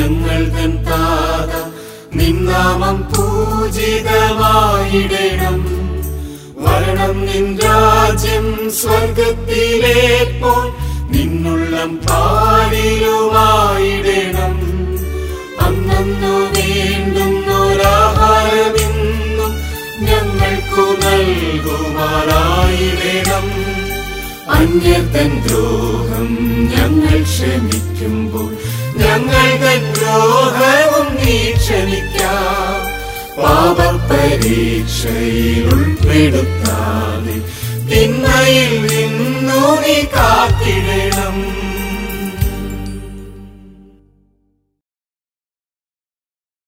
ഞങ്ങൾ തൻ താത നിന്നാമം പൂജിതമായിടണം വരണം നിൻ രാജ്യം സ്വർഗത്തിലെ പോൽ നിന്നുള്ളം പാടിലുമായിടണം അന്നു വേണ്ടുന്നൊരാഹാരമിന്നും ഞങ്ങൾക്കു നൽകുമാറായിടണം അന്യതൻ ദ്രോഹം ഞങ്ങൾ ക്ഷമിക്കുമ്പോൾ ഞങ്ങൾ തൻ ദ്രോഹവും നീ ക്ഷമിക്കാം പാപപരീക്ഷയിൽ ഉൾപ്പെടുത്താതെ തിന്മയിൽ നിന്നു നീ കാത്തിടണം